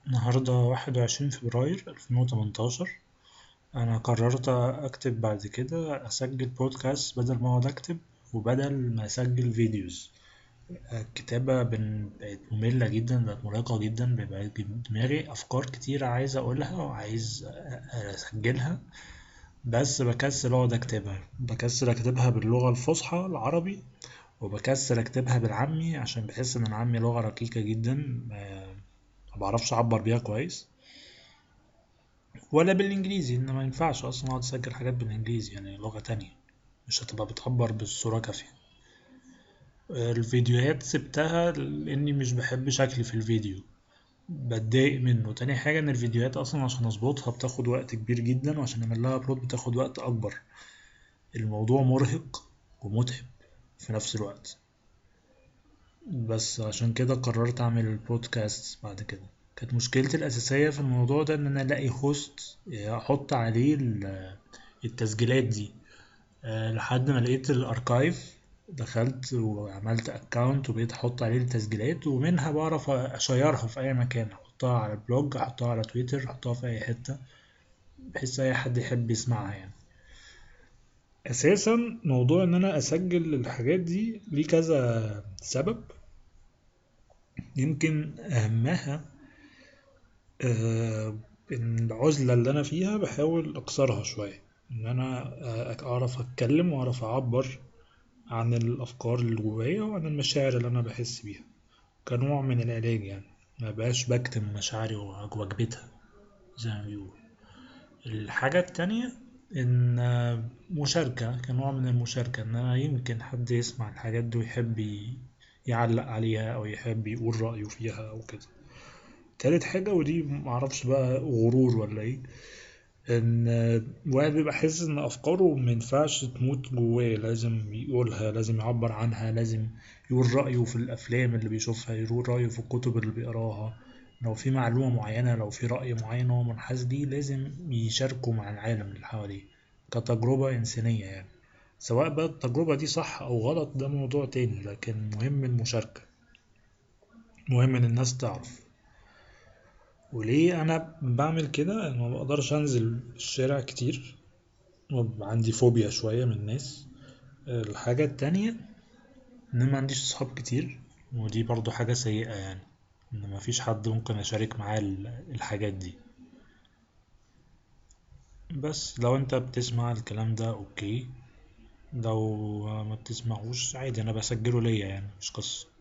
النهاردة واحد وعشرين فبراير ألفين وتمنتاشر أنا قررت أكتب بعد كده أسجل بودكاست بدل ما أقعد أكتب وبدل ما أسجل فيديوز الكتابة بن- بقت مملة جدا بقت مرهقة جدا بيبقى دماغي أفكار كتيرة عايز أقولها وعايز أسجلها بس بكسل أقعد أكتبها بكسل أكتبها باللغة الفصحى العربي وبكسل أكتبها بالعامي عشان بحس إن العامي لغة ركيكة جدا مبعرفش أعبر بيها كويس ولا بالإنجليزي إن ما ينفعش أصلا أقعد أسجل حاجات بالإنجليزي يعني لغة تانية مش هتبقى بتعبر بالصورة كافية الفيديوهات سبتها لأني مش بحب شكلي في الفيديو بتضايق منه تاني حاجة إن الفيديوهات أصلا عشان أظبطها بتاخد وقت كبير جدا وعشان أعملها أبلود بتاخد وقت أكبر الموضوع مرهق ومتعب في نفس الوقت بس عشان كده قررت أعمل البودكاست بعد كده كانت مشكلتي الأساسية في الموضوع ده إن أنا ألاقي هوست أحط عليه ال- التسجيلات دي أه، لحد ما لقيت الأركايف دخلت وعملت أكاونت وبقيت أحط عليه التسجيلات ومنها بعرف أشيرها في أي مكان أحطها على البلوج أحطها على تويتر أحطها في أي حتة بحيث أي حد يحب يسمعها يعني أساسا موضوع إن أنا أسجل الحاجات دي ليه كذا سبب يمكن أهمها آه، إن العزلة اللي أنا فيها بحاول أكسرها شوية إن أنا آه، أعرف أتكلم وأعرف أعبر عن الأفكار اللي جوايا وعن المشاعر اللي أنا بحس بيها كنوع من العلاج يعني ما بقاش بكتم مشاعري وأكبتها زي ما بيقولوا الحاجة التانية إن آه، مشاركة كنوع من المشاركة إن أنا يمكن حد يسمع الحاجات دي ويحب ي- يعلق عليها أو يحب يقول رأيه فيها أو كده تالت حاجة ودي معرفش بقى غرور ولا ايه ان الواحد بيبقى حاسس ان افكاره مينفعش تموت جواه لازم يقولها لازم يعبر عنها لازم يقول رأيه في الافلام اللي بيشوفها يقول رأيه في الكتب اللي بيقراها لو في معلومة معينة لو في رأي معين هو منحاز ليه لازم يشاركه مع العالم اللي حواليه كتجربة إنسانية يعني سواء بقى التجربة دي صح أو غلط ده موضوع تاني لكن مهم المشاركة مهم إن الناس تعرف وليه انا بعمل كده انا ما بقدرش انزل الشارع كتير وبيبقى عندي فوبيا شوية من الناس الحاجة التانية ان أنا ما عنديش صحاب كتير ودي برضو حاجة سيئة يعني ان مفيش حد ممكن اشارك معاه ال- الحاجات دي بس لو انت بتسمع الكلام ده اوكي لو ما بتسمعوش عادي انا بسجله ليا يعني مش قصة